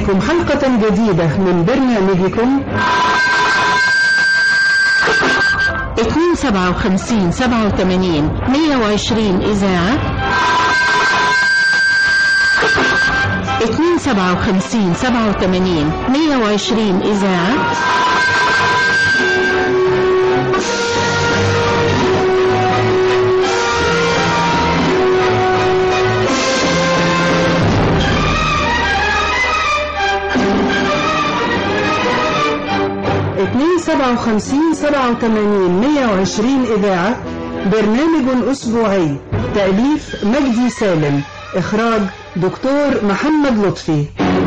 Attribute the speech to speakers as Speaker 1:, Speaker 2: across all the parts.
Speaker 1: إليكم حلقة جديدة من برنامجكم
Speaker 2: 257 87 120 إذاعة 257 87 120 إذاعة
Speaker 1: اتنين سبعة وخمسين سبعة وثمانين مية وعشرين إذاعة برنامج أسبوعي تأليف مجدي سالم إخراج دكتور محمد لطفي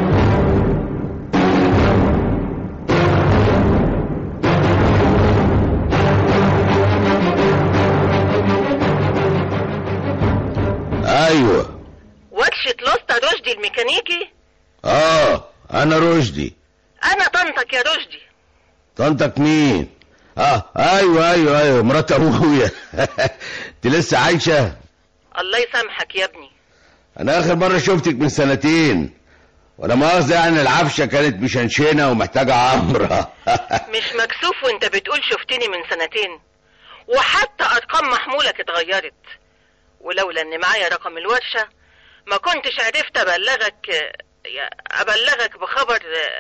Speaker 3: ايوه
Speaker 4: ورشة لوستا رشدي الميكانيكي
Speaker 3: اه انا رشدي
Speaker 4: انا طنطك يا رشدي
Speaker 3: طنطك مين اه ايوه ايوه ايوه مرات ابويا انت لسه عايشه
Speaker 4: الله يسامحك يا ابني
Speaker 3: انا اخر مره شفتك من سنتين ولا مؤاخذه يعني العفشه كانت مشنشنه ومحتاجه عمره
Speaker 4: مش مكسوف وانت بتقول شفتني من سنتين وحتى ارقام محمولك اتغيرت ولولا ان معايا رقم الورشة ما كنتش عرفت ابلغك يا- ابلغك بخبر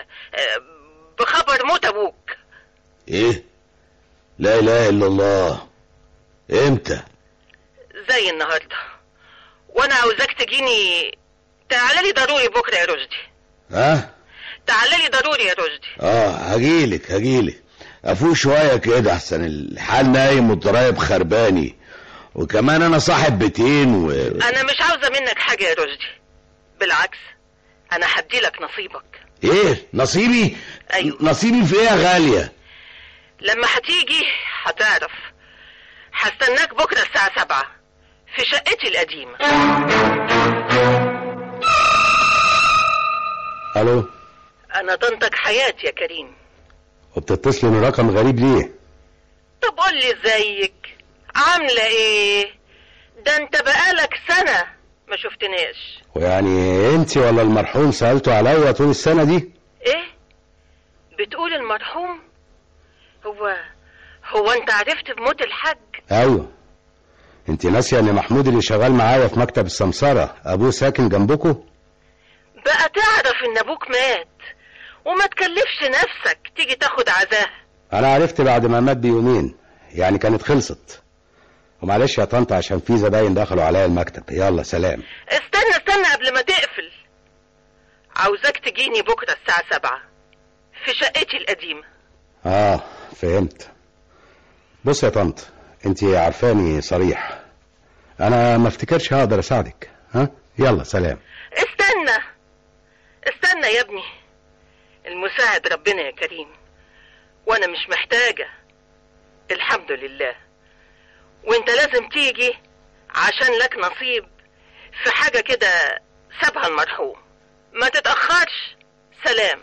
Speaker 4: بخبر موت ابوك
Speaker 3: ايه لا اله الا الله امتى
Speaker 4: زي النهارده وانا عاوزاك تجيني تعالى لي ضروري بكره يا رشدي
Speaker 3: ها
Speaker 4: تعالى لي ضروري يا رشدي
Speaker 3: اه هجيلك هجيلك افوق شويه كده احسن الحال نايم والضرايب خرباني وكمان انا صاحب بيتين و
Speaker 4: انا مش عاوزه منك حاجه يا رشدي بالعكس انا هدي لك نصيبك
Speaker 3: ايه نصيبي
Speaker 4: أيوة.
Speaker 3: نصيبي في ايه يا غاليه
Speaker 4: لما هتيجي هتعرف هستناك بكره الساعه سبعة في شقتي القديمه
Speaker 5: الو
Speaker 4: انا طنطك حياتي يا كريم
Speaker 5: وبتتصلي من رقم غريب ليه
Speaker 4: طب قول لي ازيك عامله ايه ده انت بقالك سنه ما شفتناش
Speaker 5: ويعني انت ولا المرحوم سألتوا عليا طول السنة دي
Speaker 4: ايه بتقول المرحوم هو هو انت عرفت بموت الحاج
Speaker 5: ايوه انت ناسية ان محمود اللي شغال معايا في مكتب السمسرة ابوه ساكن جنبكوا
Speaker 4: بقى تعرف ان ابوك مات وما تكلفش نفسك تيجي تاخد عزاه
Speaker 5: انا عرفت بعد ما مات بيومين يعني كانت خلصت ومعلش يا طنط عشان في زباين دخلوا عليا المكتب يلا سلام
Speaker 4: استنى استنى قبل ما تقفل عاوزاك تجيني بكرة الساعة سبعة في شقتي القديمة
Speaker 5: اه فهمت بص يا طنط انت عارفاني صريح انا ما افتكرش هقدر اساعدك ها يلا سلام
Speaker 4: استنى استنى يا ابني المساعد ربنا يا كريم وانا مش محتاجة الحمد لله وانت لازم تيجي عشان لك نصيب في حاجة كده سابها المرحوم ما تتأخرش سلام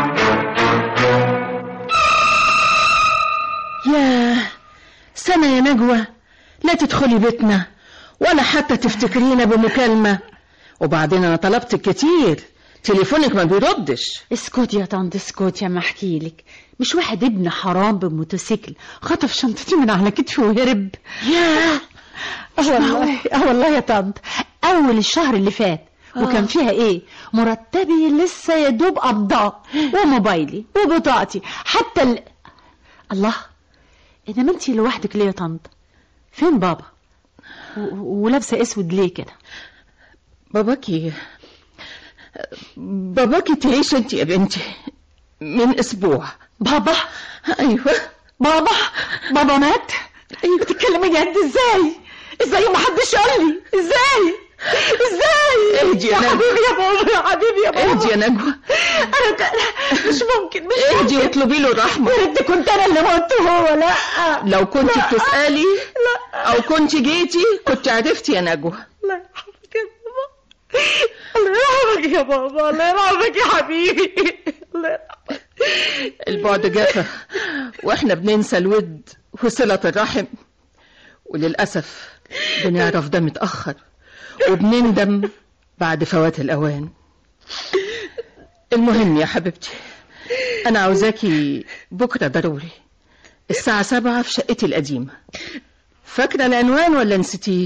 Speaker 2: ياه سنة يا نجوى لا تدخلي بيتنا ولا حتى تفتكرينا بمكالمة وبعدين أنا طلبتك كتير تليفونك ما بيردش
Speaker 6: اسكت يا طنط اسكت يا ما احكي لك مش واحد ابن حرام بموتوسيكل خطف شنطتي من على كتفي وهرب
Speaker 2: ياه
Speaker 6: اه والله اه والله يا طنط اول الشهر اللي فات وكان فيها ايه مرتبي لسه يا دوب قبضاه وموبايلي وبطاقتي حتى ال... الله انما انتي لوحدك ليه يا طنط فين بابا و- ولابسه اسود ليه كده
Speaker 2: باباكي باباكي تعيش انت يا بنتي من اسبوع
Speaker 6: بابا
Speaker 2: ايوه
Speaker 6: بابا بابا مات ايوه بتتكلمي جد ازاي ازاي ما حدش قال لي ازاي ازاي
Speaker 2: اهدي يا
Speaker 6: يا
Speaker 2: نجوى.
Speaker 6: حبيبي يا بابا يا حبيبي يا بابا
Speaker 2: اهدي يا نجوى
Speaker 6: انا ك... مش ممكن مش
Speaker 2: اهدي
Speaker 6: ممكن
Speaker 2: واطلبي له الرحمة
Speaker 6: يا ريت كنت انا اللي مت هو لا
Speaker 2: لو كنت
Speaker 6: لا.
Speaker 2: بتسألي
Speaker 6: لا
Speaker 2: او كنت جيتي كنت عرفتي يا نجوى
Speaker 6: الله يرحمك يا بابا الله يرحمك يا بابا الله يرحمك يا حبيبي الله يرحمك
Speaker 2: البعد جفا واحنا بننسى الود وصلة الرحم وللأسف بنعرف ده متأخر وبنندم بعد فوات الأوان المهم يا حبيبتي انا عاوزاكي بكره ضروري الساعه سبعة في شقتي القديمه فاكره العنوان ولا نسيتيه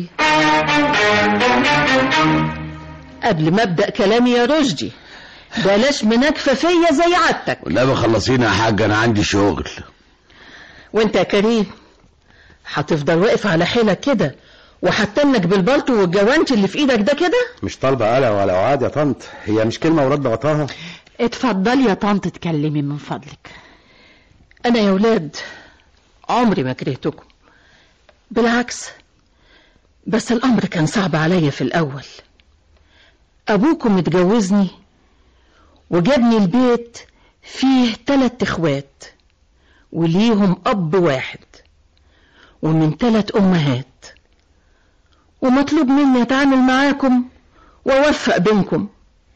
Speaker 2: قبل ما ابدا كلامي يا رشدي بلاش مناكفه فيا زي عادتك
Speaker 3: والنبي خلصينا يا حاج انا عندي شغل
Speaker 2: وانت يا كريم هتفضل واقف على حيلك كده وهتنك بالبلطو والجوانت اللي في ايدك ده كده
Speaker 5: مش طالبة قلق ولا وعاد يا طنط هي مش كلمة ورد غطاها
Speaker 6: اتفضلي يا طنط اتكلمي من فضلك
Speaker 2: انا يا ولاد عمري ما كرهتكم بالعكس بس الامر كان صعب عليا في الاول ابوكم متجوزني وجابني البيت فيه تلات اخوات وليهم اب واحد ومن تلات امهات ومطلوب مني اتعامل معاكم واوفق بينكم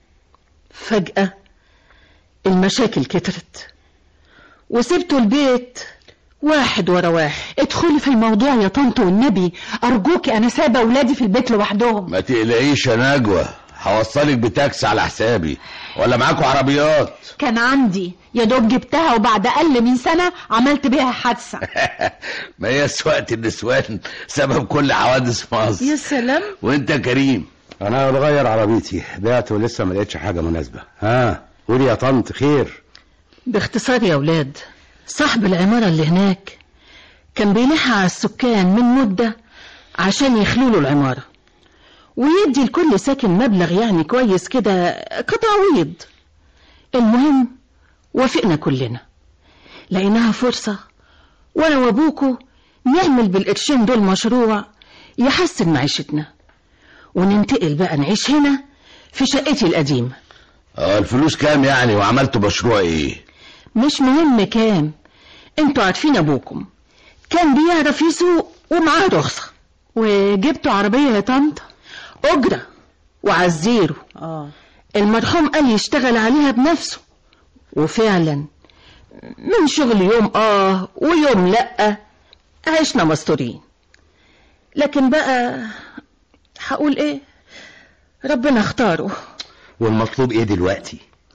Speaker 2: فجأة المشاكل كترت وسبتوا البيت واحد ورا واحد
Speaker 6: ادخلي في الموضوع يا طنط والنبي ارجوكي انا سايبه اولادي في البيت لوحدهم
Speaker 3: ما تقلقيش يا نجوى هوصلك بتاكسي على حسابي ولا معاكوا عربيات
Speaker 6: كان عندي يا دوب جبتها وبعد اقل من سنه عملت بيها حادثه
Speaker 3: ما هي سواقة النسوان سبب كل حوادث مصر
Speaker 2: يا سلام
Speaker 3: وانت يا كريم
Speaker 5: انا بغير عربيتي بعت ولسه ما لقيتش حاجة مناسبة ها قولي يا طنط خير
Speaker 2: باختصار يا ولاد صاحب العمارة اللي هناك كان بيلح على السكان من مدة عشان يخلوا له العمارة ويدي لكل ساكن مبلغ يعني كويس كده كتعويض المهم وافقنا كلنا لقيناها فرصة وانا وابوكو نعمل بالقرشين دول مشروع يحسن معيشتنا وننتقل بقى نعيش هنا في شقتي القديمة
Speaker 3: اه الفلوس كام يعني وعملتوا مشروع ايه
Speaker 2: مش مهم كام انتوا عارفين ابوكم كان بيعرف يسوق ومعاه رخصة
Speaker 6: وجبتوا عربيه يا طنط
Speaker 2: أجرة وعزيره
Speaker 6: اه
Speaker 2: المرحوم قال يشتغل عليها بنفسه وفعلا من شغل يوم اه ويوم لأ عشنا مستورين لكن بقى هقول ايه ربنا اختاره
Speaker 5: والمطلوب ايه دلوقتي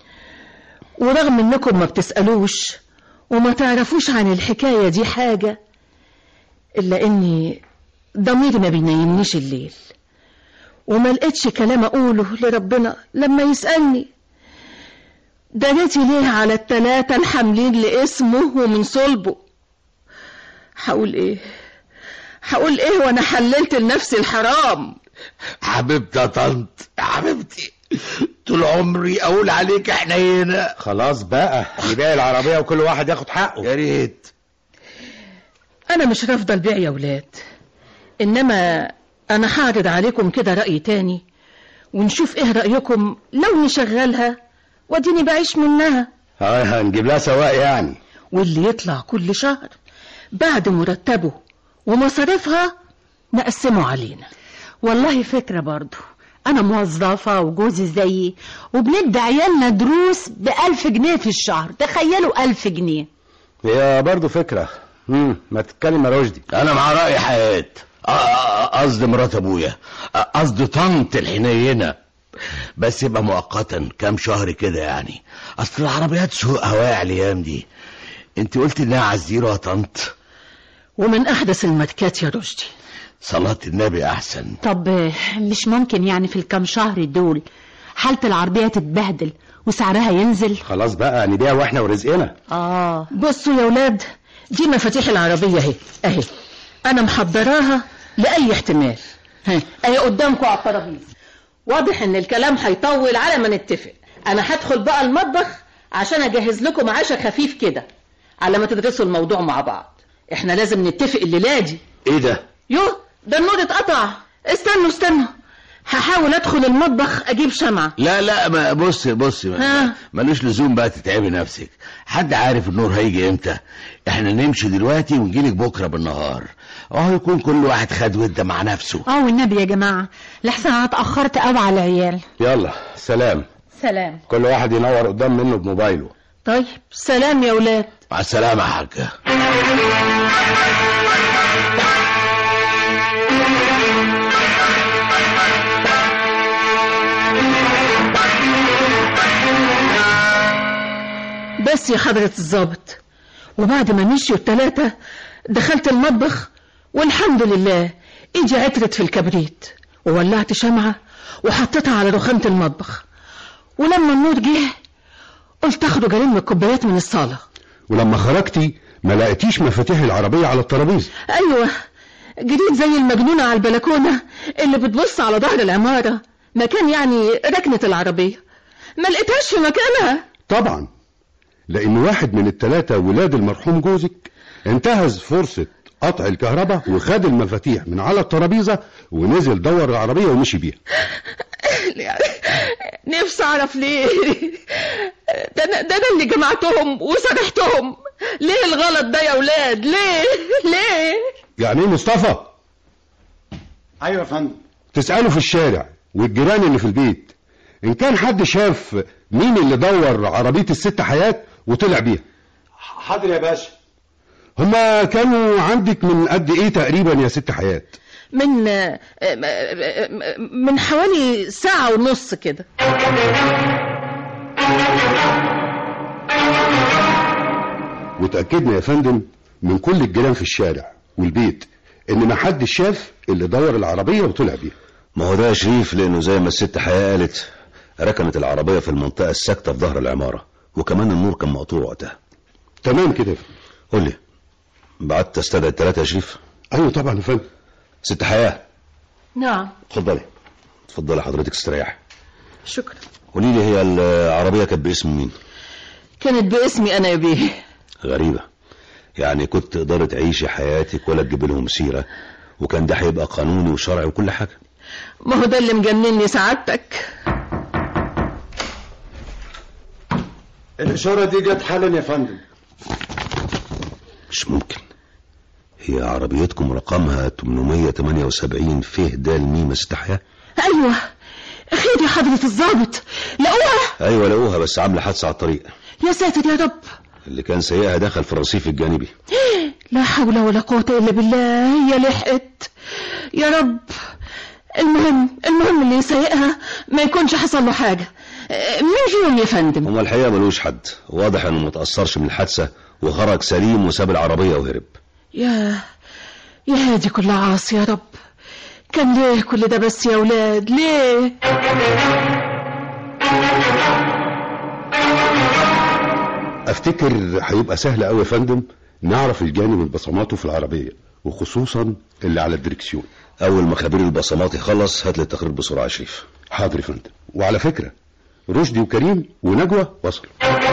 Speaker 2: ورغم انكم ما بتسألوش وما تعرفوش عن الحكاية دي حاجة إلا إني ضميري ما بينيمنيش الليل وما لقيتش كلام أقوله لربنا لما يسألني دنيتي ليه على التلاتة الحاملين لاسمه ومن صلبه هقول ايه هقول ايه وانا حللت لنفسي الحرام
Speaker 3: حبيبتي يا طنط يا حبيبتي طول عمري اقول عليك حنينه
Speaker 5: خلاص بقى نبيع العربية وكل واحد ياخد حقه
Speaker 3: يا ريت
Speaker 2: انا مش رافضه البيع يا ولاد انما انا هعرض عليكم كده رأي تاني ونشوف ايه رأيكم لو نشغلها واديني بعيش منها
Speaker 5: اه هنجيب لها سواق يعني
Speaker 2: واللي يطلع كل شهر بعد مرتبه ومصاريفها نقسمه علينا
Speaker 6: والله فكرة برضو أنا موظفة وجوزي زيي وبندي عيالنا دروس بألف جنيه في الشهر تخيلوا ألف جنيه
Speaker 5: هي برضه فكرة امم ما تتكلم يا رشدي
Speaker 3: انا مع راي حياه آه، آه، قصدي مرات ابويا آه، قصدي طنط الحنينه بس يبقى مؤقتا كام شهر كده يعني اصل العربيات سوقها واقع الايام دي انت قلت انها عزيره يا طنط
Speaker 2: ومن احدث الماركات يا رشدي
Speaker 3: صلاه النبي احسن
Speaker 6: طب آه، مش ممكن يعني في الكام شهر دول حالة العربية تتبهدل وسعرها ينزل
Speaker 5: خلاص بقى نبيع واحنا ورزقنا
Speaker 6: آه
Speaker 2: بصوا يا ولاد دي مفاتيح العربية اهي اهي انا محضراها لأي احتمال ها اهي قدامكم على الترابيزة واضح ان الكلام هيطول على ما نتفق انا هدخل بقى المطبخ عشان اجهز لكم عشاء خفيف كده على ما تدرسوا الموضوع مع بعض احنا لازم نتفق الليلة دي
Speaker 3: ايه ده
Speaker 2: يوه ده النور اتقطع استنوا استنوا هحاول ادخل المطبخ اجيب شمعة
Speaker 3: لا لا ما بص بص ما-
Speaker 2: ها.
Speaker 3: ملوش لزوم بقى تتعبي نفسك حد عارف النور هيجي امتى احنا نمشي دلوقتي ونجيلك بكره بالنهار اهو يكون كل واحد خد وده مع نفسه
Speaker 6: اه والنبي يا جماعة لحسن انا اتأخرت قوي على العيال
Speaker 5: يلا سلام
Speaker 6: سلام
Speaker 5: كل واحد ينور قدام منه بموبايله
Speaker 2: طيب سلام يا ولاد
Speaker 3: مع السلامه يا حاجه
Speaker 2: بس يا حضرة الضابط وبعد ما مشيوا التلاتة دخلت المطبخ والحمد لله ايدي عطرت في الكبريت وولعت شمعة وحطيتها على رخامة المطبخ ولما النور جه قلت اخرج الم الكوبايات من الصالة
Speaker 5: ولما خرجتي ما لقيتيش مفاتيح العربية على الترابيزة
Speaker 2: ايوه جريت زي المجنونة على البلكونة اللي بتبص على ظهر العمارة مكان يعني ركنة العربية ما لقيتهاش في مكانها
Speaker 5: طبعا لأن واحد من التلاتة ولاد المرحوم جوزك انتهز فرصة قطع الكهرباء وخد المفاتيح من على الترابيزة ونزل دور العربية ومشي بيها
Speaker 2: نفسي اعرف ليه ده انا ده انا اللي جمعتهم وسرحتهم ليه الغلط ده يا ولاد ليه ليه
Speaker 5: يعني ايه مصطفى
Speaker 7: ايوه يا فندم
Speaker 5: تسأله في الشارع والجيران اللي في البيت ان كان حد شاف مين اللي دور عربية الست حياة وطلع بيها
Speaker 7: حاضر يا باشا
Speaker 5: هما كانوا عندك من قد ايه تقريبا يا ست حياة
Speaker 2: من من حوالي ساعة ونص كده
Speaker 5: وتأكدنا يا فندم من كل الجيران في الشارع والبيت ان ما حدش شاف اللي دور العربية وطلع بيها
Speaker 8: ما هو ده يا شريف لانه زي ما الست حياة قالت ركنت العربية في المنطقة الساكتة في ظهر العمارة وكمان النور كان مقطوع وقتها
Speaker 5: تمام كده يا فندم
Speaker 8: قول لي بعت تستدعي الثلاثة يا شريف
Speaker 5: ايوه طبعا يا فندم
Speaker 8: ست حياة
Speaker 2: نعم
Speaker 8: اتفضلي اتفضلي حضرتك استريح
Speaker 2: شكرا
Speaker 8: قولي لي هي العربية كانت باسم مين
Speaker 2: كانت باسمي انا يا بيه
Speaker 8: غريبة يعني كنت تقدري تعيشي حياتك ولا تجيب لهم سيرة وكان ده هيبقى قانوني وشرعي وكل حاجة
Speaker 2: ما هو ده اللي مجنني سعادتك
Speaker 7: الاشاره دي جت حالا يا فندم
Speaker 8: مش ممكن هي عربيتكم رقمها 878 فيه دال ميم استحياء
Speaker 2: ايوه خير يا حضرة الضابط لقوها
Speaker 8: ايوه لقوها بس عامله حادثه على الطريق
Speaker 2: يا ساتر يا رب
Speaker 8: اللي كان سايقها دخل في الرصيف الجانبي
Speaker 2: لا حول ولا قوة إلا بالله هي لحقت يا رب المهم المهم اللي يسيقها ما يكونش حصل له حاجة آه، مين فيهم يا فندم
Speaker 8: هو الحقيقه ملوش حد واضح انه متاثرش من الحادثه وخرج سليم وساب العربيه وهرب
Speaker 2: يا يا هادي كل عاصي يا رب كان ليه كل ده بس يا ولاد ليه
Speaker 5: افتكر هيبقى سهل قوي يا فندم نعرف الجاني من بصماته في العربية وخصوصا اللي على الدركسيون
Speaker 8: اول ما خبير البصمات يخلص هات لي التقرير بسرعه يا شريف
Speaker 5: حاضر يا فندم وعلى فكرة رشدي وكريم ونجوى وصلوا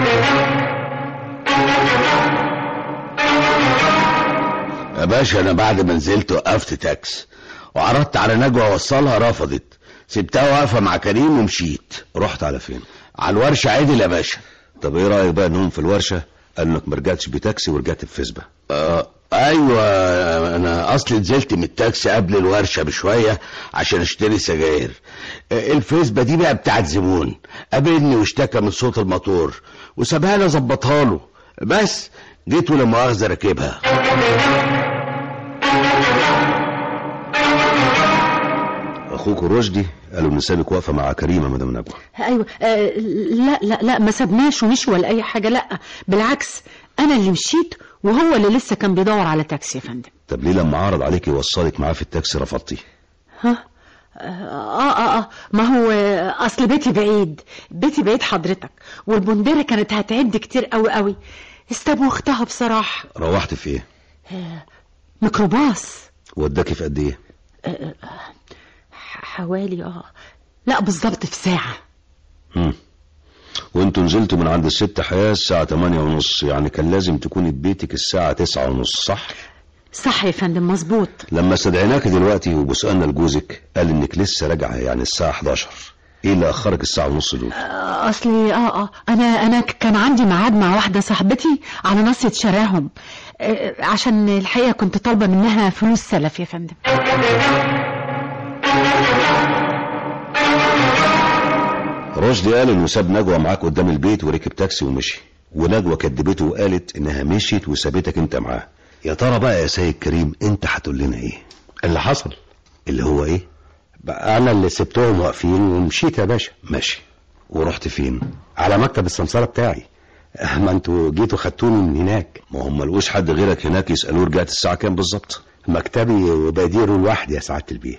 Speaker 3: يا باشا انا بعد ما نزلت وقفت تاكس وعرضت على نجوى اوصلها رفضت سبتها واقفه مع كريم ومشيت
Speaker 8: رحت على فين
Speaker 3: على الورشه عدل يا باشا
Speaker 8: طب ايه رايك بقى انهم في الورشه قالوا انك ما رجعتش بتاكسي ورجعت بفسبه
Speaker 3: آه ايوه انا اصلي نزلت من التاكسي قبل الورشه بشويه عشان اشتري سجاير آه، الفيسبا دي بقى بتاعت زبون قابلني واشتكى من صوت الموتور وسابها لي اظبطها له بس جيت ولا مؤاخذه راكبها
Speaker 8: اخوك رشدي قالوا ان سابك واقفه مع كريمه مدام نجوى
Speaker 6: ايوه آه لا لا لا ما سبناش ومشي ولا اي حاجه لا بالعكس انا اللي مشيت وهو اللي لسه كان بيدور على تاكسي يا فندم
Speaker 8: طب ليه لما عرض عليك يوصلك معاه في التاكسي رفضتي
Speaker 6: ها اه اه اه ما هو آه، اصل بيتي بعيد بيتي بعيد حضرتك والبندره كانت هتعد كتير قوي قوي استبوختها بصراحه
Speaker 8: روحت في ايه
Speaker 6: ميكروباص
Speaker 8: وداكي في قد ايه
Speaker 6: ح- حوالي اه لا بالظبط في ساعه
Speaker 8: مم. وانتوا نزلتوا من عند الست حياة الساعة 8 ونص يعني كان لازم تكوني في بيتك الساعة 9 ونص صح؟
Speaker 6: صح يا فندم مظبوط
Speaker 8: لما استدعيناك دلوقتي وبسألنا لجوزك قال انك لسه راجعة يعني الساعة 11 ايه اللي اخرك الساعة ونص دول؟
Speaker 6: آه، اصلي اه اه انا انا ك- كان عندي ميعاد مع واحده صاحبتي على ناصية شراهم آه، عشان الحقيقه كنت طالبه منها فلوس سلف يا فندم
Speaker 8: رشدي قال انه ساب نجوى معاك قدام البيت وركب تاكسي ومشي ونجوى كدبته وقالت انها مشيت وسابتك انت معاه يا ترى بقى يا سيد كريم انت هتقول لنا ايه؟
Speaker 5: اللي حصل
Speaker 8: اللي هو ايه؟
Speaker 5: بقى انا اللي سبتهم واقفين ومشيت يا باشا
Speaker 8: ماشي ورحت فين؟
Speaker 5: على مكتب السمسرة بتاعي ما انتوا جيتوا خدتوني من هناك
Speaker 8: ما هم ملقوش حد غيرك هناك يسألوه رجعت الساعة كام بالظبط
Speaker 5: مكتبي وبديره لوحدي يا سعادة البيه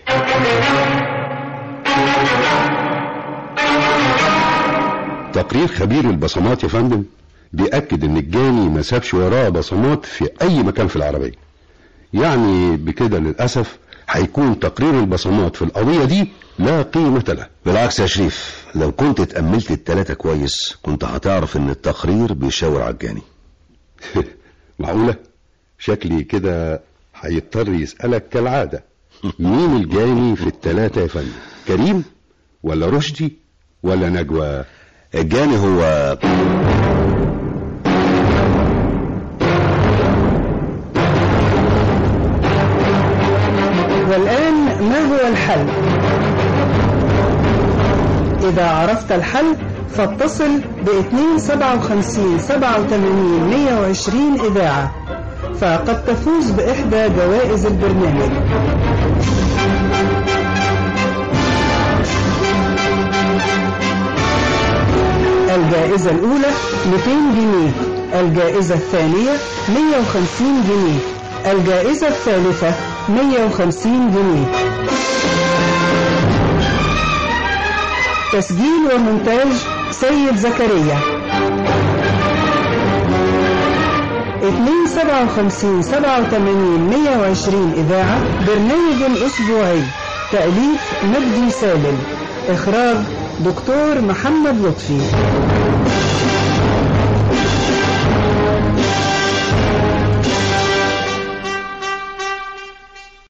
Speaker 5: تقرير خبير البصمات يا فندم بيأكد ان الجاني ما سابش وراه بصمات في اي مكان في العربية يعني بكده للأسف هيكون تقرير البصمات في القضية دي لا قيمة له
Speaker 8: بالعكس يا شريف لو كنت اتأملت التلاتة كويس كنت هتعرف ان التقرير بيشاور على الجاني
Speaker 5: معقولة شكلي كده هيضطر يسألك كالعادة مين الجاني في التلاتة يا فندم كريم ولا رشدي ولا نجوى
Speaker 8: الجاني هو
Speaker 1: والآن ما هو الحل؟ إذا عرفت الحل فاتصل ب 257 87 120 إذاعة فقد تفوز بإحدى جوائز البرنامج الجائزة الأولى 200 جنيه الجائزة الثانية 150 جنيه الجائزة الثالثة 150 جنيه تسجيل ومونتاج سيد زكريا 257 87 120 إذاعة برنامج أسبوعي تأليف مجدي سالم إخراج دكتور محمد لطفي